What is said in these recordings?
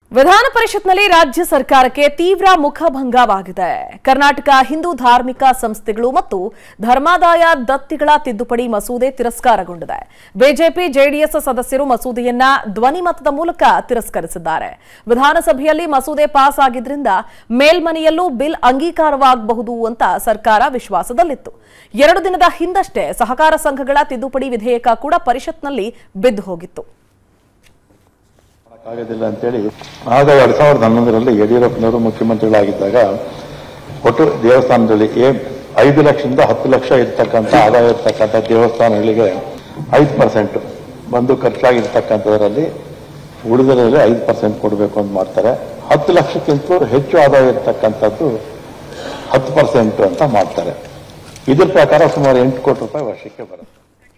ವಿಧಾನ ಪರಿಷತ್ನಲ್ಲಿ ರಾಜ್ಯ ಸರ್ಕಾರಕ್ಕೆ ತೀವ್ರ ಮುಖಭಂಗವಾಗಿದೆ ಕರ್ನಾಟಕ ಹಿಂದೂ ಧಾರ್ಮಿಕ ಸಂಸ್ಥೆಗಳು ಮತ್ತು ಧರ್ಮಾದಾಯ ದತ್ತಿಗಳ ತಿದ್ದುಪಡಿ ಮಸೂದೆ ತಿರಸ್ಕಾರಗೊಂಡಿದೆ ಬಿಜೆಪಿ ಜೆಡಿಎಸ್ ಸದಸ್ಯರು ಮಸೂದೆಯನ್ನ ಧ್ವನಿಮತದ ಮೂಲಕ ತಿರಸ್ಕರಿಸಿದ್ದಾರೆ ವಿಧಾನಸಭೆಯಲ್ಲಿ ಮಸೂದೆ ಪಾಸ್ ಆಗಿದ್ರಿಂದ ಮೇಲ್ಮನೆಯಲ್ಲೂ ಬಿಲ್ ಅಂಗೀಕಾರವಾಗಬಹುದು ಅಂತ ಸರ್ಕಾರ ವಿಶ್ವಾಸದಲ್ಲಿತ್ತು ಎರಡು ದಿನದ ಹಿಂದಷ್ಟೇ ಸಹಕಾರ ಸಂಘಗಳ ತಿದ್ದುಪಡಿ ವಿಧೇಯಕ ಕೂಡ ಪರಿಷತ್ನಲ್ಲಿ ಬಿದ್ದು ಹೋಗಿತ್ತು ಆಗೋದಿಲ್ಲ ಅಂತೇಳಿ ಆಗ ಎರಡ್ ಸಾವಿರದ ಹನ್ನೊಂದರಲ್ಲಿ ಯಡಿಯೂರಪ್ಪನವರು ಮುಖ್ಯಮಂತ್ರಿಗಳಾಗಿದ್ದಾಗ ಒಟ್ಟು ದೇವಸ್ಥಾನದಲ್ಲಿ ಏ ಐದು ಲಕ್ಷದಿಂದ ಹತ್ತು ಲಕ್ಷ ಇರ್ತಕ್ಕಂಥ ಆದಾಯ ಇರ್ತಕ್ಕಂಥ ದೇವಸ್ಥಾನಗಳಿಗೆ ಐದು ಪರ್ಸೆಂಟ್ ಬಂದು ಖರ್ಚಾಗಿರ್ತಕ್ಕಂಥದ್ರಲ್ಲಿ ಉಳಿದರಲ್ಲಿ ಐದು ಪರ್ಸೆಂಟ್ ಕೊಡಬೇಕು ಅಂತ ಮಾಡ್ತಾರೆ ಹತ್ತು ಲಕ್ಷಕ್ಕಿಂತಲೂ ಹೆಚ್ಚು ಆದಾಯ ಇರ್ತಕ್ಕಂಥದ್ದು ಹತ್ತು ಪರ್ಸೆಂಟ್ ಅಂತ ಮಾಡ್ತಾರೆ ಇದ್ರ ಪ್ರಕಾರ ಸುಮಾರು ಎಂಟು ಕೋಟಿ ರೂಪಾಯಿ ವರ್ಷಕ್ಕೆ ಬರುತ್ತೆ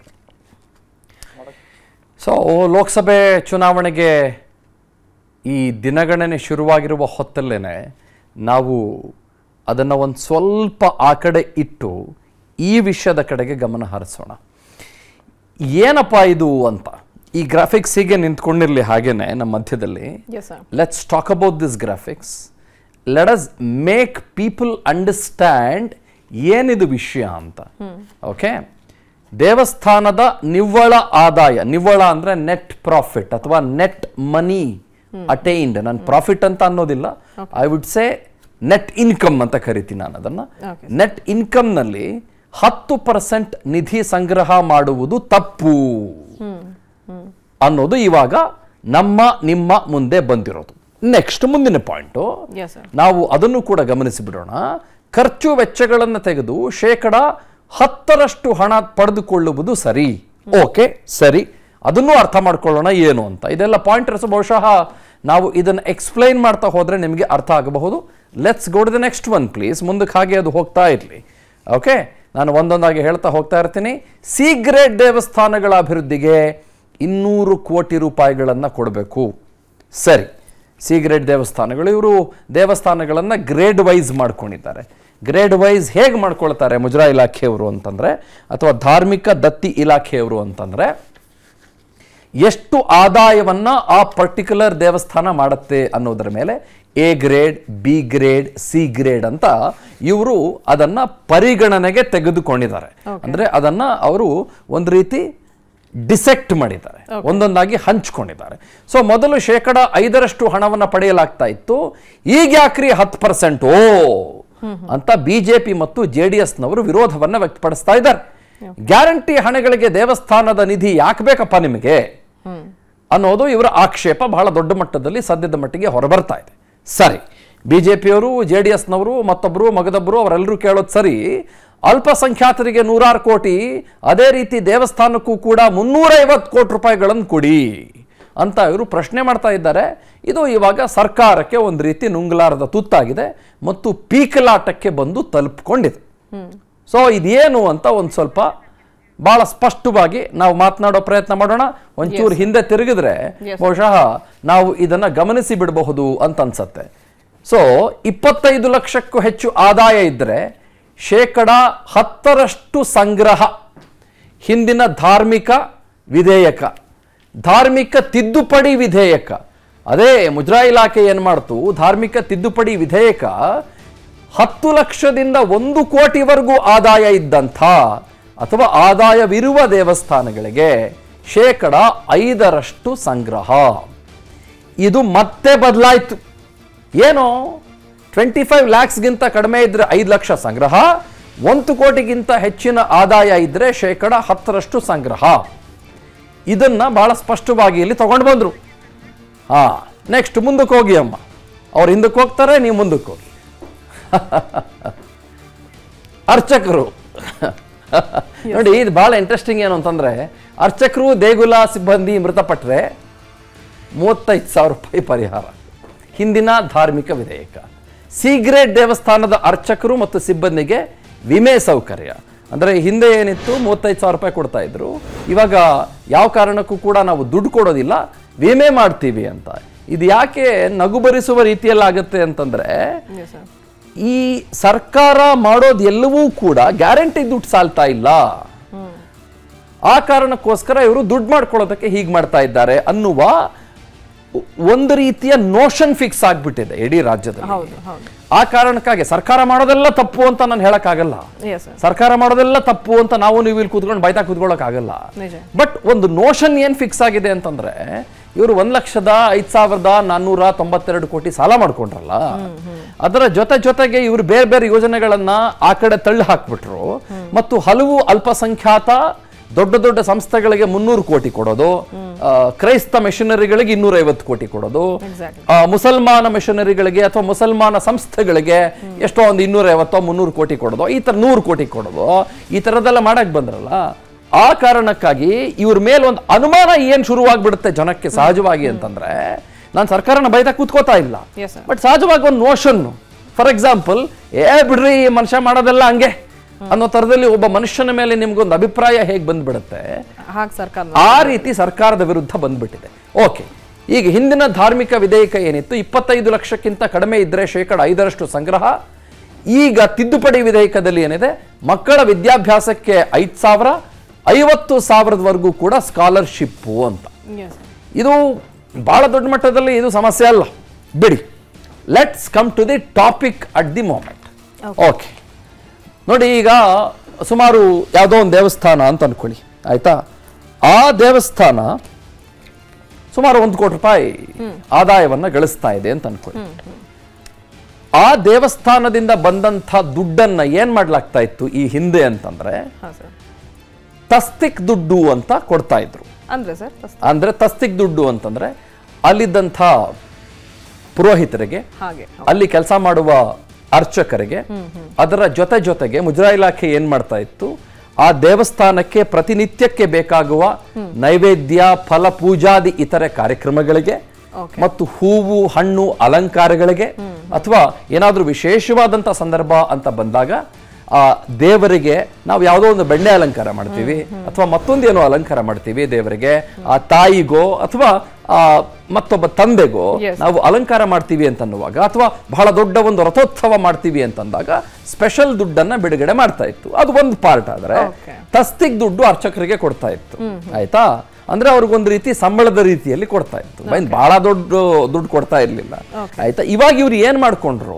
ಸೊ ಲೋಕಸಭೆ ಚುನಾವಣೆಗೆ ಈ ದಿನಗಣನೆ ಶುರುವಾಗಿರುವ ಹೊತ್ತಲ್ಲೇ ನಾವು ಅದನ್ನು ಒಂದು ಸ್ವಲ್ಪ ಆ ಕಡೆ ಇಟ್ಟು ಈ ವಿಷಯದ ಕಡೆಗೆ ಗಮನ ಹರಿಸೋಣ ಏನಪ್ಪ ಇದು ಅಂತ ಈ ಗ್ರಾಫಿಕ್ಸ್ ಹೀಗೆ ನಿಂತ್ಕೊಂಡಿರಲಿ ಹಾಗೇನೆ ನಮ್ಮ ಮಧ್ಯದಲ್ಲಿ let's talk about this graphics let us make people understand ಏನಿದು ವಿಷಯ ಅಂತ ಓಕೆ ದೇವಸ್ಥಾನದ ನಿವ್ವಳ ಆದಾಯ ನಿವ್ವಳ ಅಂದ್ರೆ ನೆಟ್ ಪ್ರಾಫಿಟ್ ಅಥವಾ ನೆಟ್ ಮನಿ ಅಟೈನ್ಡ್ ನಾನು ಪ್ರಾಫಿಟ್ ಅಂತ ಅನ್ನೋದಿಲ್ಲ I would say net income ಅಂತ ಕರಿತೀನಿ ನಾನು ಅದನ್ನ ನೆಟ್ ಇನ್ಕಮ್ ನಲ್ಲಿ ಹತ್ತು ಪರ್ಸೆಂಟ್ ನಿಧಿ ಸಂಗ್ರಹ ಮಾಡುವುದು ತಪ್ಪು ಅನ್ನೋದು ಇವಾಗ ನಮ್ಮ ನಿಮ್ಮ ಮುಂದೆ ಬಂದಿರೋದು ನೆಕ್ಸ್ಟ್ ಮುಂದಿನ ಪಾಯಿಂಟು Yes, sir. ನಾವು ಅದನ್ನು ಕೂಡ ಗಮನಿಸಿ ಬಿಡೋಣ ಖರ್ಚು ವೆಚ್ಚಗಳನ್ನು ತೆಗೆದು ಶೇಕಡ ಹತ್ತರಷ್ಟು ಹಣ ಪಡೆದುಕೊಳ್ಳುವುದು ಸರಿ ಓಕೆ ಸರಿ ಅದನ್ನು ಅರ್ಥ ಮಾಡ್ಕೊಳ್ಳೋಣ ಏನು ಅಂತ ಇದೆಲ್ಲ ಪಾಯಿಂಟರ್ಸ್ ಬಹುಶಃ ನಾವು ಇದನ್ನು ಎಕ್ಸ್ಪ್ಲೈನ್ ಮಾಡ್ತಾ ಹೋದ್ರೆ ನಿಮಗೆ ಅರ್ಥ ಆಗಬಹುದು let's go to the next one please ಮುಂದಕ್ಕೆ ಹಾಗೆ ಅದು ಹೋಗ್ತಾ ಇರಲಿ ಓಕೆ ನಾನು ಒಂದೊಂದಾಗಿ ಹೇಳ್ತಾ ಹೋಗ್ತಾ ಇರ್ತೀನಿ ಸಿ ಗ್ರೇಡ್ ದೇವಸ್ಥಾನಗಳ ಅಭಿವೃದ್ಧಿಗೆ ಇನ್ನೂರು ಕೋಟಿ ರೂಪಾಯಿಗಳನ್ನು ಕೊಡಬೇಕು ಸರಿ ಸಿ ಗ್ರೇಡ್ ದೇವಸ್ಥಾನಗಳು ಇವರು ದೇವಸ್ಥಾನಗಳನ್ನು ಗ್ರೇಡ್ ವೈಸ್ ಮಾಡ್ಕೊಂಡಿದ್ದಾರೆ ಗ್ರೇಡ್ ವೈಸ್ ಹೇಗೆ ಮಾಡ್ಕೊಳ್ತಾರೆ ಮುಜರಾ ಇಲಾಖೆಯವರು ಅಂತಂದರೆ ಅಥವಾ ಧಾರ್ಮಿಕ ದತ್ತಿ ಇಲಾಖೆಯವರು ಅಂತಂದರೆ ಎಷ್ಟು ಆದಾಯವನ್ನ ಆ ಪರ್ಟಿಕ್ಯುಲರ್ ದೇವಸ್ಥಾನ ಮಾಡುತ್ತೆ ಅನ್ನೋದರ ಮೇಲೆ A grade B grade C grade ಅಂತ ಇವರು ಅದನ್ನ ಪರಿಗಣನೆಗೆ ತೆಗೆದುಕೊಂಡಿದ್ದಾರೆ ಅಂದ್ರೆ ಅದನ್ನ ಅವರು ಒಂದು ರೀತಿ ಡಿಸೆಕ್ಟ್ ಮಾಡಿದ್ದಾರೆ ಒಂದೊಂದಾಗಿ ಹಂಚ್ಕೊಂಡಿದ್ದಾರೆ ಸೊ ಮೊದಲು ಶೇಕಡ ಐದರಷ್ಟು ಹಣವನ್ನ ಪಡೆಯಲಾಗ್ತಾ ಇತ್ತು ಈಗ ಯಾಕ್ರಿ ಹತ್ತು ಪರ್ಸೆಂಟ್ ಓ ಅಂತ ಬಿಜೆಪಿ ಮತ್ತು ಜೆ ಡಿ ಎಸ್ನವರು ವಿರೋಧವನ್ನ ವ್ಯಕ್ತಪಡಿಸ್ತಾ ಇದ್ದಾರೆ ಗ್ಯಾರಂಟಿ ಹಣಗಳಿಗೆ ದೇವಸ್ಥಾನದ ನಿಧಿ ಯಾಕೆ ಬೇಕಪ್ಪ ನಿಮಗೆ ಅನ್ನೋದು ಇವರ ಆಕ್ಷೇಪ ಬಹಳ ದೊಡ್ಡ ಮಟ್ಟದಲ್ಲಿ ಸದ್ಯದ ಮಟ್ಟಿಗೆ ಹೊರಬರ್ತಾ ಇದೆ ಸರಿ ಬಿಜೆಪಿಯವರು ಜೆ ಡಿ ಎಸ್ನವರು ಮತ್ತೊಬ್ಬರು ಮಗದೊಬ್ಬರು ಅವರೆಲ್ಲರೂ ಕೇಳೋದು ಸರಿ ಅಲ್ಪಸಂಖ್ಯಾತರಿಗೆ ನೂರಾರು ಕೋಟಿ ಅದೇ ರೀತಿ ದೇವಸ್ಥಾನಕ್ಕೂ ಕೂಡ ಮುನ್ನೂರೈವತ್ತು ಕೋಟಿ ರೂಪಾಯಿಗಳನ್ನು ಕೊಡಿ ಅಂತ ಇವರು ಪ್ರಶ್ನೆ ಮಾಡ್ತಾ ಇದ್ದಾರೆ ಇದು ಇವಾಗ ಸರ್ಕಾರಕ್ಕೆ ಒಂದು ರೀತಿ ನುಂಗಲಾರದ ತುತ್ತಾಗಿದೆ ಮತ್ತು ಪೀಕಲಾಟಕ್ಕೆ ಬಂದು ತಲುಪಿಕೊಂಡಿದೆ ಸೊ ಇದೇನು ಅಂತ ಒಂದು ಸ್ವಲ್ಪ ಬಹಳ ಸ್ಪಷ್ಟವಾಗಿ ನಾವು ಮಾತನಾಡೋ ಪ್ರಯತ್ನ ಮಾಡೋಣ ಒಂಚೂರು ಹಿಂದೆ ತಿರುಗಿದ್ರೆ ಬಹುಶಃ ನಾವು ಇದನ್ನ ಗಮನಿಸಿ ಬಿಡಬಹುದು ಅಂತ ಅನ್ಸತ್ತೆ ಸೊ ಇಪ್ಪತ್ತೈದು ಲಕ್ಷಕ್ಕೂ ಹೆಚ್ಚು ಆದಾಯ ಇದ್ದರೆ ಶೇಕಡ ಹತ್ತರಷ್ಟು ಸಂಗ್ರಹ ಹಿಂದಿನ ಧಾರ್ಮಿಕ ವಿಧೇಯಕ ಧಾರ್ಮಿಕ ತಿದ್ದುಪಡಿ ವಿಧೇಯಕ ಅದೇ ಮುಜರಾ ಇಲಾಖೆ ಏನು ಮಾಡ್ತು ಧಾರ್ಮಿಕ ತಿದ್ದುಪಡಿ ವಿಧೇಯಕ ಹತ್ತು ಲಕ್ಷದಿಂದ ಒಂದು ಕೋಟಿವರೆಗೂ ಆದಾಯ ಇದ್ದಂಥ ಅಥವಾ ಆದಾಯವಿರುವ ದೇವಸ್ಥಾನಗಳಿಗೆ ಶೇಕಡ ಐದರಷ್ಟು ಸಂಗ್ರಹ ಇದು ಮತ್ತೆ ಬದಲಾಯಿತು ಏನು ಟ್ವೆಂಟಿ ಫೈವ್ ಲ್ಯಾಕ್ಸ್ಗಿಂತ ಕಡಿಮೆ ಇದ್ರೆ ಐದು ಲಕ್ಷ ಸಂಗ್ರಹ ಒಂದು ಕೋಟಿಗಿಂತ ಹೆಚ್ಚಿನ ಆದಾಯ ಇದ್ರೆ ಶೇಕಡ ಹತ್ತರಷ್ಟು ಸಂಗ್ರಹ ಇದನ್ನ ಬಹಳ ಸ್ಪಷ್ಟವಾಗಿ ಇಲ್ಲಿ ತಗೊಂಡು ಬಂದ್ರು ಹಾ ನೆಕ್ಸ್ಟ್ ಮುಂದಕ್ಕೆ ಹೋಗಿ ಅಮ್ಮ ಅವ್ರು ಹಿಂದಕ್ಕೆ ಹೋಗ್ತಾರೆ ನೀವು ಮುಂದಕ್ಕೆ ಹೋಗಿ ಅರ್ಚಕರು ನೋಡಿ ಇದು ಬಹಳ ಇಂಟ್ರೆಸ್ಟಿಂಗ್ ಏನು ಅಂತಂದ್ರೆ ಅರ್ಚಕರು ದೇಗುಲ ಸಿಬ್ಬಂದಿ ಮೃತಪಟ್ಟರೆ ಮೂವತ್ತೈದು ಸಾವಿರ ರೂಪಾಯಿ ಪರಿಹಾರ ಹಿಂದಿನ ಧಾರ್ಮಿಕ ವಿಧೇಯಕ ಸಿ ಗ್ರೇಡ್ ದೇವಸ್ಥಾನದ ಅರ್ಚಕರು ಮತ್ತು ಸಿಬ್ಬಂದಿಗೆ ವಿಮೆ ಸೌಕರ್ಯ ಅಂದರೆ ಹಿಂದೆ ಏನಿತ್ತು ಮೂವತ್ತೈದು ಸಾವಿರ ರೂಪಾಯಿ ಕೊಡ್ತಾ ಇದ್ರು ಇವಾಗ ಯಾವ ಕಾರಣಕ್ಕೂ ಕೂಡ ನಾವು ದುಡ್ಡು ಕೊಡೋದಿಲ್ಲ ವಿಮೆ ಮಾಡ್ತೀವಿ ಅಂತ ಇದು ಯಾಕೆ ನಗು ಭರಿಸುವ ರೀತಿಯಲ್ಲಾಗುತ್ತೆ ಅಂತಂದ್ರೆ ಈ ಸರ್ಕಾರ ಮಾಡೋದು ಎಲ್ಲವೂ ಕೂಡ ಗ್ಯಾರಂಟಿ ದುಡ್ಡು ಸಾಲ್ತಾ ಇಲ್ಲ ಆ ಕಾರಣಕ್ಕೋಸ್ಕರ ಇವರು ದುಡ್ಡು ಮಾಡ್ಕೊಳ್ಳೋದಕ್ಕೆ ಹೀಗೆ ಮಾಡ್ತಾ ಇದ್ದಾರೆ ಅನ್ನುವ ಒಂದು ರೀತಿಯ ನೋಷನ್ ಫಿಕ್ಸ್ ಆಗ್ಬಿಟ್ಟಿದೆ ಇಡೀ ರಾಜ್ಯದಲ್ಲಿ ಹೌದು ಹೌದು ಆ ಕಾರಣಕ್ಕಾಗಿ ಸರ್ಕಾರ ಮಾಡೋದೆಲ್ಲ ತಪ್ಪು ಅಂತ ನಾನು ಹೇಳಕ್ಕಾಗಲ್ಲ ಎಸ್ ಸರ್ ಸರ್ಕಾರ ಮಾಡೋದೆಲ್ಲ ತಪ್ಪು ಅಂತ ನಾವು ನೀವು ಇಲ್ಲಿ ಕೂತ್ಕೊಂಡು ಬೈತಾ ಕೂತ್ಕೊಳ್ಳೋಕ್ ಆಗಲ್ಲ ನಿಜ ಬಟ್ ಒಂದು ನೋಷನ್ ಏನ್ ಫಿಕ್ಸ್ ಆಗಿದೆ ಅಂತಂದ್ರೆ ಇವರು ಒಂದ್ ಲಕ್ಷದ ಐದ್ ಸಾವಿರದ ನಾನ್ನೂರ ತೊಂಬತ್ತೆರಡು ಕೋಟಿ ಸಾಲ ಮಾಡ್ಕೊಂಡ್ರಲ್ಲ ಅದರ ಜೊತೆ ಜೊತೆಗೆ ಇವರು ಬೇರೆ ಬೇರೆ ಯೋಜನೆಗಳನ್ನ ಆ ಕಡೆ ತಳ್ಳಿ ಹಾಕ್ಬಿಟ್ರು ಮತ್ತು ಹಲವು ಅಲ್ಪಸಂಖ್ಯಾತ ದೊಡ್ಡ ದೊಡ್ಡ ಸಂಸ್ಥೆಗಳಿಗೆ ಮುನ್ನೂರು ಕೋಟಿ ಕೊಡೋದು ಆ, ಕ್ರೈಸ್ತ ಮಿಷನರಿಗಳಿಗೆ ಇನ್ನೂರ ಐವತ್ತು ಕೋಟಿ ಕೊಡೋದು ಎಕ್ಸಾಕ್ಟ್ಲಿ ಆ, ಮುಸಲ್ಮಾನ ಮಿಷನರಿಗಳಿಗೆ ಅಥವಾ ಮುಸಲ್ಮಾನ ಸಂಸ್ಥೆಗಳಿಗೆ ಎಷ್ಟೋ ಒಂದು ಇನ್ನೂರ ಐವತ್ತೋ ಮುನ್ನೂರು ಕೋಟಿ ಕೊಡೋದು ಈ ತರ ನೂರು ಕೋಟಿ ಕೊಡೋದು ಈ ತರದೆಲ್ಲ ಮಾಡಕ್ ಬಂದ್ರಲ್ಲ ಆ ಕಾರಣಕ್ಕಾಗಿ ಇವ್ರ ಮೇಲೆ ಒಂದು ಅನುಮಾನ ಏನ್ ಶುರುವಾಗ್ಬಿಡುತ್ತೆ ಜನಕ್ಕೆ ಸಹಜವಾಗಿ ಅಂತಂದ್ರೆ ನಾನು ಸರ್ಕಾರನ ಬೈದ ಕೂತ್ಕೋತಾ ಇಲ್ಲ ಎಸ್ ಸರ್ ಬಟ್ ಸಹಜವಾಗಿ ಒಂದು ನೋಷನ್ ಫಾರ್ ಎಕ್ಸಾಂಪಲ್ ಏ ಬಿಡ್ರಿ ಈ ಮನುಷ್ಯ ಮಾಡೋದೆಲ್ಲ ಹಂಗೆ ಅನ್ನೋ ತರದಲ್ಲಿ ಒಬ್ಬ ಮನುಷ್ಯನ ಮೇಲೆ ನಿಮ್ಗೊಂದು ಅಭಿಪ್ರಾಯ ಹೇಗೆ ಬಂದ್ಬಿಡುತ್ತೆ ಹಾಗೆ ಸರ್ಕಾರ ಆ ರೀತಿ ಸರ್ಕಾರದ ವಿರುದ್ಧ ಬಂದ್ಬಿಟ್ಟಿದೆ ಓಕೆ ಈಗ ಹಿಂದಿನ ಧಾರ್ಮಿಕ ವಿಧೇಯಕ ಏನಿತ್ತು ಇಪ್ಪತ್ತೈದು ಲಕ್ಷಕ್ಕಿಂತ ಕಡಿಮೆ ಇದ್ರೆ ಶೇಕಡ ಐದರಷ್ಟು ಸಂಗ್ರಹ ಈಗ ತಿದ್ದುಪಡಿ ವಿಧೇಯಕದಲ್ಲಿ ಏನಿದೆ ಮಕ್ಕಳ ವಿದ್ಯಾಭ್ಯಾಸಕ್ಕೆ ಐದು ಸಾವಿರ ಐವತ್ತು ಸಾವಿರದವರೆಗೂ ಕೂಡ ಸ್ಕಾಲರ್ಶಿಪ್ಪು ಅಂತ ಎಸ್ ಇದು ಬಹಳ ದೊಡ್ಡ ಮಟ್ಟದಲ್ಲಿ ಇದು ಸಮಸ್ಯೆ ಅಲ್ಲ ಬಿಡಿ let's come to the topic at the moment okay ನೋಡಿ ಈಗ ಸುಮಾರು ಯಾವುದೋ ಒಂದು ದೇವಸ್ಥಾನ ಅಂತ ಅನ್ಕೊಳ್ಳಿ ಆಯ್ತಾ ಆ ದೇವಸ್ಥಾನ ಸುಮಾರು ಒಂದು ಕೋಟಿ ರೂಪಾಯಿ ಆದಾಯವನ್ನ ಗಳಿಸ್ತಾ ಇದೆ ಅಂತ ಅನ್ಕೊಳ್ಳಿ ಆ ದೇವಸ್ಥಾನದಿಂದ ಬಂದಂಥ ದುಡ್ಡನ್ನ ಏನ್ ಮಾಡ್ಲಾಗ್ತಾ ಇತ್ತು ಈ ಹಿಂದೆ ಅಂತಂದ್ರೆ ಹಾಂ ಸರ್ ತಸ್ತಿಕ್ ದುಡ್ಡು ಅಂತ ಕೊಡ್ತಾ ಇದ್ರು ಅಂದ್ರೆ ಸರ್ ಅಂದ್ರೆ ತಸ್ತಿಕ್ ದುಡ್ಡು ಅಂತಂದ್ರೆ ಅಲ್ಲಿದ್ದಂಥ ಪುರೋಹಿತರಿಗೆ ಹಾಗೆ ಅಲ್ಲಿ ಕೆಲಸ ಮಾಡುವ ಅರ್ಚಕರಿಗೆ ಅದರ ಜೊತೆ ಜೊತೆಗೆ ಮುಜರಾಯಿ ಇಲಾಖೆ ಏನ್ ಮಾಡ್ತಾ ಇತ್ತು ಆ ದೇವಸ್ಥಾನಕ್ಕೆ ಪ್ರತಿನಿತ್ಯಕ್ಕೆ ಬೇಕಾಗುವ ನೈವೇದ್ಯ ಫಲ ಪೂಜಾದಿ ಇತರೆ ಕಾರ್ಯಕ್ರಮಗಳಿಗೆ Okay. ಮತ್ತು ಹೂವು ಹಣ್ಣು ಅಲಂಕಾರಗಳಿಗೆ ಅಥವಾ ಏನಾದ್ರೂ ವಿಶೇಷವಾದಂತ ಸಂದರ್ಭ ಅಂತ ಬಂದಾಗ ಆ ದೇವರಿಗೆ ನಾವು ಯಾವುದೋ ಒಂದು ಬೆಣ್ಣೆ ಅಲಂಕಾರ ಮಾಡ್ತೀವಿ ಅಥವಾ ಮತ್ತೊಂದೇನೋ ಅಲಂಕಾರ ಮಾಡ್ತೀವಿ ದೇವರಿಗೆ ಆ ತಾಯಿಗೋ ಅಥವಾ ಆ ಮತ್ತೊಬ್ಬ ತಂದೆಗೋ Yes. ನಾವು ಅಲಂಕಾರ ಮಾಡ್ತೀವಿ ಅಂತನ್ನುವಾಗ ಅಥವಾ ಬಹಳ ದೊಡ್ಡ ಒಂದು ರಥೋತ್ಸವ ಮಾಡ್ತೀವಿ ಅಂತಂದಾಗ ಸ್ಪೆಷಲ್ ದುಡ್ಡನ್ನ ಬಿಡುಗಡೆ ಮಾಡ್ತಾ ಇತ್ತು ಅದು ಒಂದು ಪಾರ್ಟ್ ಆದ್ರೆ Okay. ತಸ್ತಿಗ್ ದುಡ್ಡು ಅರ್ಚಕರಿಗೆ ಕೊಡ್ತಾ ಇತ್ತು ಆಯ್ತಾ ಅಂದ್ರೆ ಅವ್ರಿಗೊಂದು ರೀತಿ ಸಂಬಳದ ರೀತಿಯಲ್ಲಿ ಕೊಡ್ತಾ ಇತ್ತು ಬೈನ್ ಬಹಳ ದೊಡ್ಡ ದುಡ್ಡು ಕೊಡ್ತಾ ಇರ್ಲಿಲ್ಲ ಆಯ್ತಾ ಇವಾಗ ಇವ್ರು ಏನ್ ಮಾಡ್ಕೊಂಡ್ರು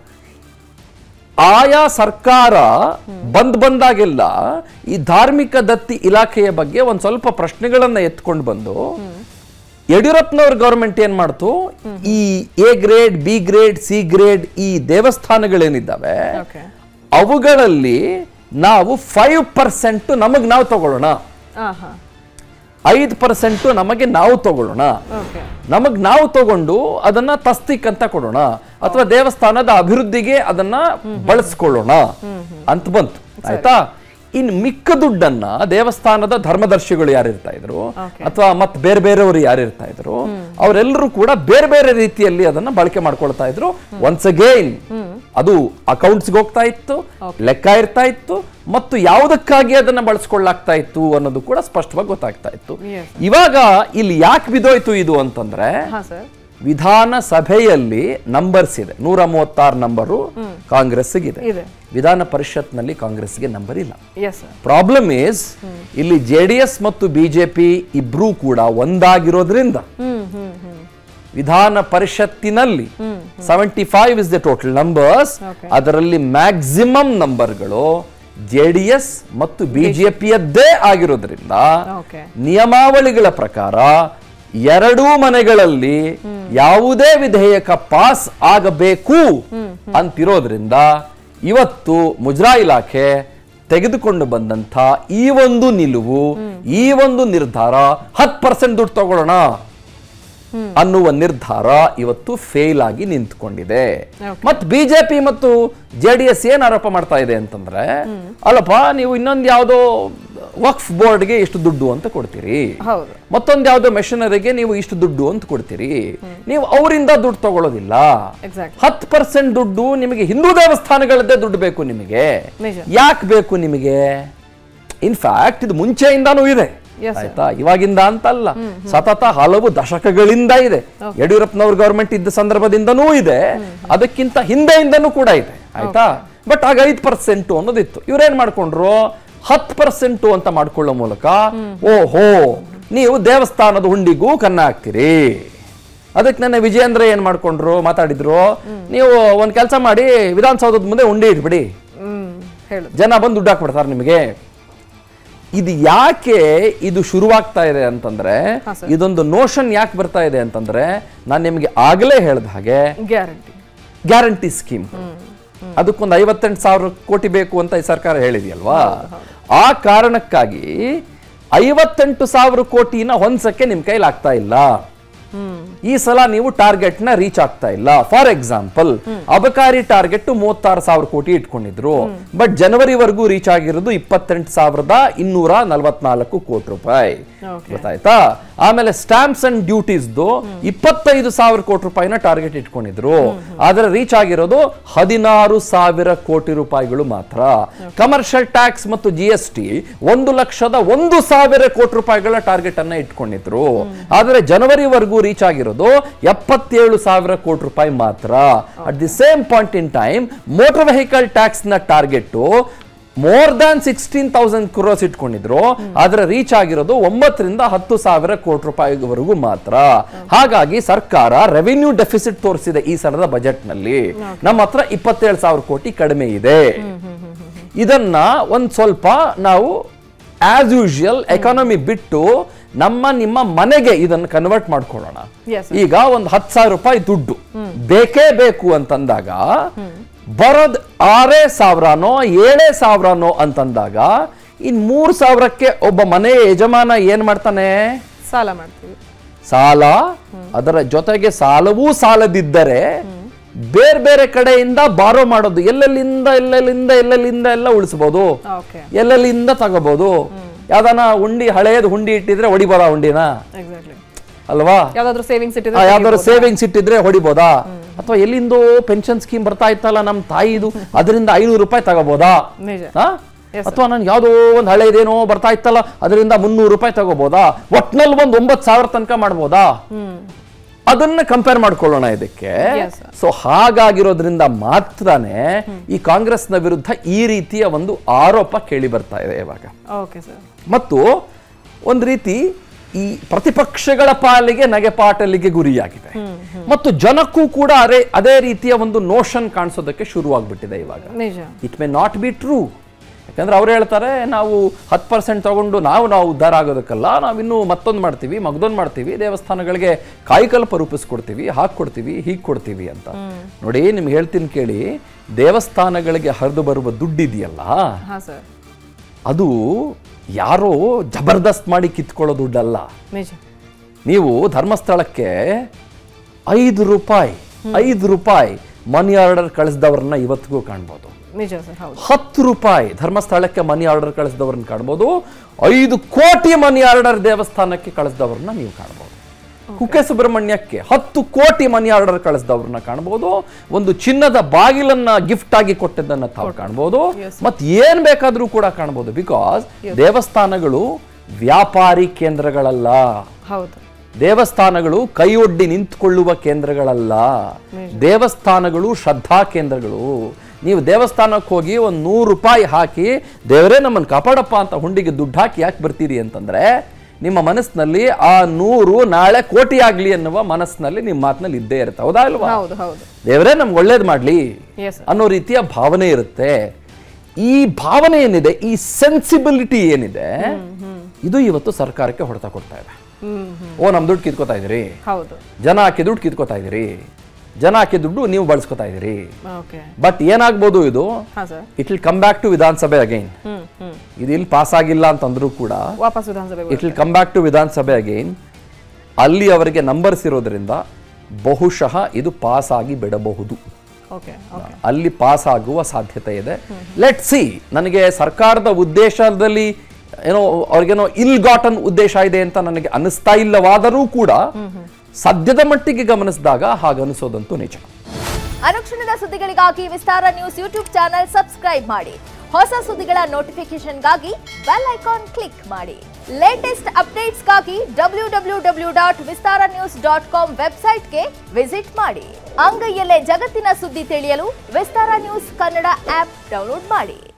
ಆಯಾ ಸರ್ಕಾರ ಬಂದ್ ಬಂದಾಗೆಲ್ಲ ಈ ಧಾರ್ಮಿಕ ದತ್ತಿ ಇಲಾಖೆಯ ಬಗ್ಗೆ ಒಂದ್ ಸ್ವಲ್ಪ ಪ್ರಶ್ನೆಗಳನ್ನ ಎತ್ಕೊಂಡು ಬಂದು ಯಡಿಯೂರಪ್ಪನವ್ರ ಗೌರ್ಮೆಂಟ್ ಏನ್ ಮಾಡ್ತು ಈ A grade B grade C grade ಈ ದೇವಸ್ಥಾನಗಳೇನಿದ್ದಾವೆ ಓಕೆ ಅವುಗಳಲ್ಲಿ ನಾವು ಫೈವ್ ಪರ್ಸೆಂಟ್ ನಮಗ್ ನಾವು ತಗೊಳ್ಳೋಣ ಹಾಂ ಹಾಂ ಐದು ಪರ್ಸೆಂಟ್ ನಮಗೆ ನಾವು ತಗೊಳ್ಳೋಣ ಓಕೆ ನಮಗ್ ನಾವು ತಗೊಂಡು ಅದನ್ನ ತಸ್ತಿಕ್ ಅಂತ ಕೊಡೋಣ ಅಥವಾ ದೇವಸ್ಥಾನದ ಅಭಿವೃದ್ಧಿಗೆ ಅದನ್ನ ಬಳಸ್ಕೊಳ್ಳೋಣ ಅಂತ ಬಂತು ಆಯ್ತಾ ಇನ್ ಮಿಕ್ಕ ದುಡ್ಡನ್ನ ದೇವಸ್ಥಾನದ ಧರ್ಮದರ್ಶಿಗಳು ಯಾರಿರ್ತಾ ಇದ್ರು Okay. ಅಥವಾ ಮತ್ ಬೇರೆ ಬೇರೆಯವರು ಯಾರಿರ್ತಾ ಇದ್ರು ಅವರೆಲ್ಲರೂ ಕೂಡ ಬೇರೆ ಬೇರೆ ರೀತಿಯಲ್ಲಿ ಅದನ್ನ ಬಳಕೆ ಮಾಡ್ಕೊಳ್ತಾ ಇದ್ರು ಒನ್ಸ್ ಅಗೈನ್ ಅದು ಅಕೌಂಟ್ಸ್ಗೆ ಹೋಗ್ತಾ ಇತ್ತು ಲೆಕ್ಕ ಇರ್ತಾ ಇತ್ತು ಮತ್ತು ಯಾವುದಕ್ಕಾಗಿ ಅದನ್ನ ಬಳಸ್ಕೊಳ್ಳಾಗ್ತಾ ಇತ್ತು ಅನ್ನೋದು ಕೂಡ ಸ್ಪಷ್ಟವಾಗಿ ಗೊತ್ತಾಗ್ತಾ ಇತ್ತು Yes. ಇವಾಗ ಇಲ್ಲಿ ಯಾಕೆ ಬಿದೋಯ್ತು ಇದು ಅಂತಂದ್ರೆ ಹಾಂ ಸರ್ ವಿಧಾನಸಭೆಯಲ್ಲಿ ನಂಬರ್ಸ್ ಇದೆ ನೂರ ಮೂವತ್ತಾರು ನಂಬರು ಕಾಂಗ್ರೆಸ್ಸಿಗಿದೆ ಇದೆ ವಿಧಾನ ಪರಿಷತ್ನಲ್ಲಿ ಕಾಂಗ್ರೆಸ್ಗೆ ನಂಬರ್ ಇಲ್ಲ ಎಸ್ ಸರ್ ಪ್ರಾಬ್ಲಮ್ ಈಸ್ ಇಲ್ಲಿ ಜೆ ಡಿ ಎಸ್ ಮತ್ತು ಬಿಜೆಪಿ ಇಬ್ರು ಕೂಡ ಒಂದಾಗಿರೋದ್ರಿಂದ ಹ್ಮ್ ಹ್ಮ್ ಹ್ಮ್ ವಿಧಾನ ಪರಿಷತ್ತಿನಲ್ಲಿ seventy five is the total numbers Okay. ಅದರಲ್ಲಿ ಮ್ಯಾಕ್ಸಿಮಮ್ ನಂಬರ್ಗಳು ಜೆ ಡಿ ಎಸ್ ಮತ್ತು ಬಿಜೆಪಿಯದ್ದೇ ಆಗಿರೋದ್ರಿಂದ ಓಕೆ ನಿಯಮಾವಳಿಗಳ ಪ್ರಕಾರ ಎರಡೂ ಮನೆಗಳಲ್ಲಿ ಯಾವುದೇ ವಿಧೇಯಕ ಪಾಸ್ ಆಗಬೇಕು ಅಂತಿರೋದ್ರಿಂದ ಇವತ್ತು ಮುಜರಾ ಇಲಾಖೆ ತೆಗೆದುಕೊಂಡು ಬಂದಂತ ಈ ಒಂದು ನಿಲುವು ಈ ಒಂದು ನಿರ್ಧಾರ ಹತ್ತು ಪರ್ಸೆಂಟ್ ದುಡ್ಡು ತಗೊಳ್ಳೋಣ ಅನ್ನುವ ನಿರ್ಧಾರ ಇವತ್ತು ಫೇಲ್ ಆಗಿ ನಿಂತ್ಕೊಂಡಿದೆ Okay. ಮತ್ ಬಿಜೆಪಿ ಮತ್ತು ಜೆ ಡಿ ಎಸ್ ಏನ್ ಆರೋಪ ಮಾಡ್ತಾ ಇದೆ ಅಂತಂದ್ರೆ ಅಲ್ಲಪ್ಪ ನೀವು ಇನ್ನೊಂದು ಯಾವುದೋ ವಕ್ಫ್ ಬೋರ್ಡ್ಗೆ ಇಷ್ಟು ದುಡ್ಡು ಅಂತ ಕೊಡ್ತೀರಿ ಹೌದು ಮತ್ತೊಂದು ಯಾವುದೋ ಮೆಷಿನರಿಗೆ ನೀವು ಇಷ್ಟು ದುಡ್ಡು ಅಂತ ಕೊಡ್ತೀರಿ ನೀವು ಅವರಿಂದ ದುಡ್ಡು ತಗೊಳ್ಳೋದಿಲ್ಲ ಎಕ್ಸಾಕ್ಟ್ ಹತ್ತು ಪರ್ಸೆಂಟ್ ದುಡ್ಡು ನಿಮಗೆ ಹಿಂದೂ ದೇವಸ್ಥಾನಗಳದ್ದೇ ದುಡ್ಡು ಬೇಕು ನಿಮಗೆ ನಿಜ. ಯಾಕೆ ಬೇಕು ನಿಮಗೆ ಇನ್ಫ್ಯಾಕ್ಟ್ ಇದು ಮುಂಚೆಯಿಂದಾನೂ ಇದೆ Yes, sir. ಆಯ್ತಾ ಇವಾಗಿಂದ ಅಂತಲ್ಲ ಸತತ ಹಲವು ದಶಕಗಳಿಂದ ಇದೆ ಯಡಿಯೂರಪ್ಪನವ್ರ ಗವರ್ಮೆಂಟ್ ಇದ್ದ ಸಂದರ್ಭದಿಂದನೂ ಇದೆ ಅದಕ್ಕಿಂತ ಹಿಂದೆಯಿಂದನೂ ಕೂಡ ಇದೆ ಆಯ್ತಾ ಬಟ್ ಆಗ ಐದು ಪರ್ಸೆಂಟ್ ಅನ್ನೋದಿತ್ತು ಇವ್ರೇನ್ ಮಾಡ್ಕೊಂಡ್ರು ಹತ್ತು ಪರ್ಸೆಂಟ್ ಅಂತ ಮಾಡ್ಕೊಳ್ಳೋ ಮೂಲಕ ಓಹೋ ನೀವು ದೇವಸ್ಥಾನದ ಹುಂಡಿಗೂ ಕನ್ನ ಹಾಕ್ತೀರಿ ಅದಕ್ಕೆ ನನ್ನ ವಿಜಯೇಂದ್ರ ಏನ್ ಮಾಡ್ಕೊಂಡ್ರು ಮಾತಾಡಿದ್ರು ನೀವು ಒಂದ್ ಕೆಲಸ ಮಾಡಿ ವಿಧಾನಸೌಧದ ಮುಂದೆ ಉಂಡಿ ಇಟ್ಬಿಡಿ ಹ್ಮ್ ಹೇಳು ಜನ ಬಂದು ದುಡ್ಡು ಹಾಕ್ಬಿಡ್ತಾರೆ ನಿಮಗೆ ಇದು ಯಾಕೆ ಇದು ಶುರುವಾಗ್ತಾ ಇದೆ ಅಂತಂದ್ರೆ ಹಾ, ಸರ್. ಇದೊಂದು ನೋಷನ್ ಯಾಕೆ ಬರ್ತಾ ಇದೆ ಅಂತಂದ್ರೆ ನಾನು ನಿಮಗೆ ಆಗಲೇ ಹೇಳ್ದ ಹಾಗೆ ಗ್ಯಾರಂಟಿ ಗ್ಯಾರಂಟಿ ಸ್ಕೀಮ್ ಅದಕ್ಕೊಂದು ಐವತ್ತೆಂಟು ಸಾವಿರ ಕೋಟಿ ಬೇಕು ಅಂತ ಈ ಸರ್ಕಾರ ಹೇಳಿದೆಯಲ್ವಾ ಆ ಕಾರಣಕ್ಕಾಗಿ ಐವತ್ತೆಂಟು ಸಾವಿರ ಕೋಟಿನ ಹೊಂದ್ಸಕ್ಕೆ ನಿಮ್ ಕೈಲಿ ಆಗ್ತಾ ಇಲ್ಲ ಈ ಸಲ ನೀವು ಟಾರ್ಗೆಟ್ ನ ರೀಚ್ ಆಗ್ತಾ ಇಲ್ಲ ಫಾರ್ ಎಕ್ಸಾಂಪಲ್ ಅಬಕಾರಿ ಟಾರ್ಗೆಟ್ ಮೂವತ್ತಾರು ಸಾವಿರ ಕೋಟಿ ಇಟ್ಕೊಂಡಿದ್ರು ಬಟ್ ಜನವರಿವರೆಗೂ ರೀಚ್ ಆಗಿರೋದು ಇಪ್ಪತ್ತೆಂಟು ಸಾವಿರದ ಇನ್ನೂರ ನಲವತ್ನಾಲ್ಕು ಕೋಟಿ ರೂಪಾಯಿ Okay. ಗೊತ್ತಾಯ್ತಾ ಆಮೇಲೆ ಸ್ಟಾಂಪ್ಸ್ ಅಂಡ್ ಡ್ಯೂಟೀಸ್ದು ಇಪ್ಪತ್ತೈದು ಸಾವಿರ ಕೋಟಿ ರೂಪಾಯಿನ ಟಾರ್ಗೆಟ್ ಇಟ್ಕೊಂಡಿದ್ರು ಆದ್ರೆ ರೀಚ್ ಆಗಿರೋದು ಹದಿನಾರು ಸಾವಿರ ಕೋಟಿ ರೂಪಾಯಿಗಳು ಮಾತ್ರ ಕಮರ್ಷಿಯಲ್ ಟ್ಯಾಕ್ಸ್ ಮತ್ತು ಜಿ ಎಸ್ ಟಿ ಒಂದು ಲಕ್ಷದ ಒಂದು ಸಾವಿರ ಕೋಟಿ ರೂಪಾಯಿಗಳ ಟಾರ್ಗೆಟ್ ಅನ್ನ ಇಟ್ಕೊಂಡಿದ್ರು ಆದ್ರೆ ಜನವರಿವರೆಗೂ ರೀಚ್ ಆಗಿರೋದು ಎಪ್ಪತ್ತೇಳು ಸಾವಿರ ಕೋಟಿ ರೂಪಾಯಿ ಮಾತ್ರ at the same point in time motor vehicle tax ನ target more than sixteen thousand crores ಇಟ್ಕೊಂಡಿದ್ರು ಆದ್ರೆ ರೀಚ್ ಆಗಿರೋದು ಒಂಬತ್ತರಿಂದ ಹತ್ತು ಸಾವಿರ ಕೋಟಿ ರೂಪಾಯಿವರೆಗೂ ಮಾತ್ರ ಹಾಗಾಗಿ ಸರ್ಕಾರ ರೆವಿನ್ಯೂ ಡೆಫಿಸಿಟ್ ತೋರಿಸಿದೆ ಈ ಸಲದ ಬಜೆಟ್ ನಲ್ಲಿ ನಮ್ಮ ಹತ್ರ ಇಪ್ಪತ್ತೇಳು ಸಾವಿರ ಕೋಟಿ ಕಡಿಮೆ ಇದೆ ಇದನ್ನ ಒಂದ್ ಸ್ವಲ್ಪ ನಾವು ಆಸ್ ಯೂಶುವಲ್ ಎಕಾನಮಿ ಬಿಟ್ಟು ನಮ್ಮ ನಿಮ್ಮ ಮನೆಗೆ ಇದನ್ನು ಕನ್ವರ್ಟ್ ಮಾಡ್ಕೊಳ್ಳೋಣ Yes, sir. ಈಗ ಒಂದು ಹತ್ತು ಸಾವಿರ ರೂಪಾಯಿ ದುಡ್ಡು ಬೇಕೇ ಬೇಕು ಅಂತಂದಾಗ ಬರೋದ್ ಆರೇ ಸಾವಿರನೋ ಏಳೇ ಸಾವಿರನೋ ಅಂತಂದಾಗ ಇನ್ ಮೂರ್ ಸಾವಿರಕ್ಕೆ ಒಬ್ಬ ಮನೆ ಯಜಮಾನ ಏನ್ ಮಾಡ್ತಾನೆ ಸಾಲ ಮಾಡ್ತೀವಿ ಸಾಲ ಅದರ ಜೊತೆಗೆ ಸಾಲವೂ ಸಾಲದಿದ್ದರೆ ಬೇರೆ ಬೇರೆ ಕಡೆಯಿಂದ ಬಾರೋ ಮಾಡೋದು ಎಲ್ಲೆಲ್ಲಿಂದ ಎಲ್ಲೆಲ್ಲಿಂದ ಎಲ್ಲೆಲ್ಲಿಂದ ಎಲ್ಲ ಉಳಿಸ್ಬೋದು ಓಕೆ ಎಲ್ಲೆಲ್ಲಿಂದ ತಗೋಬಹುದು ಯಾವ್ದಾನ ಉಂಡಿ ಹಳೇದು ಹುಂಡಿ ಇಟ್ಟಿದ್ರೆ ಹೊಡಿಬೋದಾ ಹುಂಡಿನ ಎಕ್ಸಾಕ್ಟ್ಲಿ ಅಲ್ವಾ ಯಾವ್ದಾದ್ರು ಸೇವಿಂಗ್ಸ್ ಆ, ಇಟ್ಟಿದ್ರೆ ಯಾವ್ದಾದ್ರು ಸೇವಿಂಗ್ಸ್ ಇಟ್ಟಿದ್ರೆ ಹೊಡಿಬೋದಾ ಅಥವಾ ಎಲ್ಲಿಂದೋ ಪೆನ್ಷನ್ ಸ್ಕೀಮ್ ಬರ್ತಾ ಇತ್ತಲ್ಲ ನಮ್ಮ ತಾಯಿದು ಅದರಿಂದ ಐನೂರು ರೂಪಾಯಿ ತಗೋಬೋದಾ ನಿಜ ಆ? ಅಥವಾ ನನ್ಗೆ ಯಾವ್ದೋ ಒಂದು ಹಳೇದೇನೋ ಬರ್ತಾ ಇತ್ತಲ್ಲ ಅದರಿಂದ ಮುನ್ನೂರು ರೂಪಾಯಿ ತಗೋಬೋದಾ ಒಟ್ನಲ್ಲಿ ಒಂದು ಒಂಬತ್ತು ಸಾವಿರ ತನಕ ಮಾಡ್ಬೋದಾ ಅದನ್ನ ಕಂಪೇರ್ ಮಾಡ್ಕೊಳ್ಳೋಣ ಇದಕ್ಕೆ Yes, sir. ಸೊ ಹಾಗಾಗಿರೋದ್ರಿಂದ ಮಾತ್ರನೇ ಈ ಕಾಂಗ್ರೆಸ್ನ ವಿರುದ್ಧ ಈ ರೀತಿಯ ಒಂದು ಆರೋಪ ಕೇಳಿ ಬರ್ತಾ ಇದೆ ಇವಾಗ ಓಕೆ ಸರ್ ಮತ್ತು ಒಂದು ರೀತಿ ಈ ಪ್ರತಿಪಕ್ಷಗಳ ಪಾಲಿಗೆ ನಗೆಪಾಟಲಿಗೆ ಗುರಿಯಾಗಿದೆ ಮತ್ತು ಜನಕ್ಕೂ ಕೂಡ ಅದೇ ಅದೇ ರೀತಿಯ ಒಂದು ನೋಷನ್ ಕಾಣಿಸೋದಕ್ಕೆ ಶುರುವಾಗ್ಬಿಟ್ಟಿದೆ ಇವಾಗ ನಿಜ it may not be true ಯಾಕಂದ್ರೆ ಅವ್ರು ಹೇಳ್ತಾರೆ ನಾವು ಹತ್ತು ಪರ್ಸೆಂಟ್ ತಗೊಂಡು ನಾವು ನಾವು ಉದ್ಧಾರ ಆಗೋದಕ್ಕಲ್ಲ ನಾವಿನ್ನೂ ಮತ್ತೊಂದು ಮಾಡ್ತೀವಿ ಮಗದೊಂದು ಮಾಡ್ತೀವಿ ದೇವಸ್ಥಾನಗಳಿಗೆ ಕಾಯಿಕಲ್ಪ ರೂಪಿಸ್ಕೊಡ್ತೀವಿ ಹಾಕ್ಕೊಡ್ತೀವಿ ಹೀಗೆ ಕೊಡ್ತೀವಿ ಅಂತ ನೋಡಿ ನಿಮ್ಗೆ ಹೇಳ್ತೀನಿ ಕೇಳಿ ದೇವಸ್ಥಾನಗಳಿಗೆ ಹರಿದು ಬರುವ ದುಡ್ಡಿದೆಯಲ್ಲ ಹಾ ಸರ್ ಅದು ಯಾರೋ ಜಬರ್ದಸ್ತ್ ಮಾಡಿ ಕಿತ್ಕೊಳ್ಳೋ ದುಡ್ಡಲ್ಲ ನಿಜ ನೀವು ಧರ್ಮಸ್ಥಳಕ್ಕೆ ಐದು ರೂಪಾಯಿ ಐದು ರೂಪಾಯಿ ಮನಿ ಆರ್ಡರ್ ಕಳಿಸಿದವ್ರನ್ನ ಇವತ್ತಿಗೂ ಕಾಣ್ಬೋದು ನಿಜ ಸರ್ ಹೌದು ಹತ್ತು ರೂಪಾಯಿ ಧರ್ಮಸ್ಥಳಕ್ಕೆ ಮನಿ ಆರ್ಡರ್ ಕಳಿಸಿದವ್ರನ್ನ ಕಾಣ್ಬೋದು ಐದು ಕೋಟಿ ಮನಿ ಆರ್ಡರ್ ದೇವಸ್ಥಾನಕ್ಕೆ ಕಳಿಸಿದವ್ರನ್ನ ನೀವು ಕಾಣ್ಬೋದು ಕುಕ್ಕೆ ಸುಬ್ರಹ್ಮಣ್ಯಕ್ಕೆ ಹತ್ತು ಕೋಟಿ ಮನಿ ಆರ್ಡರ್ ಕಳಿಸಿದವ್ರನ್ನ ಕಾಣ್ಬೋದು ಒಂದು ಚಿನ್ನದ ಬಾಗಿಲನ್ನ ಗಿಫ್ಟ್ ಆಗಿ ಕೊಟ್ಟಿದ್ದನ್ನ ತಾವು ಕಾಣ್ಬೋದು ಮತ್ ಏನ್ ಬೇಕಾದ್ರೂ ಕೂಡ ಕಾಣ್ಬೋದು ಬಿಕಾಸ್ ದೇವಸ್ಥಾನಗಳು ವ್ಯಾಪಾರಿ ಕೇಂದ್ರಗಳಲ್ಲ ಹೌದು ದೇವಸ್ಥಾನಗಳು ಕೈಯೊಡ್ಡಿ ನಿಂತ್ಕೊಳ್ಳುವ ಕೇಂದ್ರಗಳಲ್ಲ ದೇವಸ್ಥಾನಗಳು ಶ್ರದ್ಧಾ ಕೇಂದ್ರಗಳು ನೀವು ದೇವಸ್ಥಾನಕ್ಕೆ ಹೋಗಿ ಒಂದು ನೂರು ರೂಪಾಯಿ ಹಾಕಿ ದೇವರೇ ನಮ್ಮನ್ನು ಕಾಪಾಡಪ್ಪ ಅಂತ ಹುಂಡಿಗೆ ದುಡ್ಡು ಹಾಕಿ ಯಾಕೆ ಬರ್ತೀರಿ ಅಂತಂದ್ರೆ ನಿಮ್ಮ ಮನಸ್ಸಿನಲ್ಲಿ ಆ ನೂರು ನಾಳೆ ಕೋಟಿ ಆಗ್ಲಿ ಅನ್ನುವ ಮನಸ್ಸಿನಲ್ಲಿ ನಿಮ್ಮ ಮಾತಿನಲ್ಲಿ ಇದ್ದೇ ಇರುತ್ತೆ ಹೌದಾ ಅಲ್ವಾ ಹೌದು ಹೌದು ದೇವರೇ ನಮ್ಗೆ ಒಳ್ಳೇದು ಮಾಡ್ಲಿ ಎಸ್ ಸರ್ ಅನ್ನೋ ರೀತಿಯ ಭಾವನೆ ಇರುತ್ತೆ ಈ ಭಾವನೆ ಏನಿದೆ ಈ ಸೆನ್ಸಿಬಿಲಿಟಿ ಏನಿದೆ ಇದು ಇವತ್ತು ಸರ್ಕಾರಕ್ಕೆ ಹೊಡೆತ ಕೊಡ್ತಾ ಇದೆ ಹ್ಮ್ ಹ್ಮ್ ಓ ನಮ್ ದುಡ್ಡು ಕಿತ್ಕೋತಾ ಇದೀರಿ ಹೌದು ಜನ ಹಾಕಿ ದುಡ್ಡು ಕಿತ್ಕೋತಾ ಇದೀರಿ ಜನ ಹಾಕಿ ದುಡ್ಡು ನೀವು ಬಳಸ್ಕೊತಾ ಇದೀರಿ ಓಕೆ ಬಟ್ ಏನಾಗ್ಬೋದು ಇದು ಹಾ sir it will come back to Vidhana Sabha again hmm hmm ಇದು ಇಲ್ಲಿ ಪಾಸ್ ಆಗಿಲ್ಲ ಅಂತಂದ್ರೂ ಕೂಡ ವಾಪಸ್ Vidhana Sabha it will come back to Vidhana Sabha again ಅಲ್ಲಿ ಅವರಿಗೆ ನಂಬರ್ಸ್ ಇರೋದ್ರಿಂದ ಬಹುಶಃ ಇದು ಪಾಸ್ ಆಗಿ ಬಿಡಬಹುದು ಓಕೆ ಓಕೆ ಅಲ್ಲಿ ಪಾಸ್ ಆಗುವ ಸಾಧ್ಯತೆ ಇದೆ ಲೆಟ್ ಸಿ ನನಗೆ ಸರ್ಕಾರದ ಉದ್ದೇಶದಲ್ಲಿ ಏನೋ ಅವ್ರಿಗೇನೋ ಇಲ್ ಗಾಟನ್ ಉದ್ದೇಶ ಇದೆ ಅಂತ ನನಗೆ ಅನಿಸ್ತಾ ಇಲ್ಲವಾದರೂ ಕೂಡ ಸದ್ಯದ ಮಟ್ಟಿಗೆ ಗಮನಿಸಿದಾಗ ಹಾಗನಿಸೋದಂತೂ ನಿಜ ಅನುಕ್ಷಣದ ಸುದ್ದಿಗಳಿಗಾಗಿ Vistara news YouTube channel subscribe ಮಾಡಿ ಹೊಸ ಸುದ್ದಿಗಳ ನೋಟಿಫಿಕೇಶನ್ಗಾಗಿ ಬೆಲ್ ಐಕಾನ್ ಕ್ಲಿಕ್ ಮಾಡಿ ಲೇಟೆಸ್ಟ್ ಅಪ್ಡೇಟ್ಸ್ಗಾಗಿ W W W dot Vistara news dot com ವೆಬ್ಸೈಟ್ಗೆ ವಿಸಿಟ್ ಮಾಡಿ ಅಂಗೈಯಲ್ಲೇ ಜಗತ್ತಿನ ಸುದ್ದಿ ತಿಳಿಯಲು Vistara news Kannada app download ಮಾಡಿ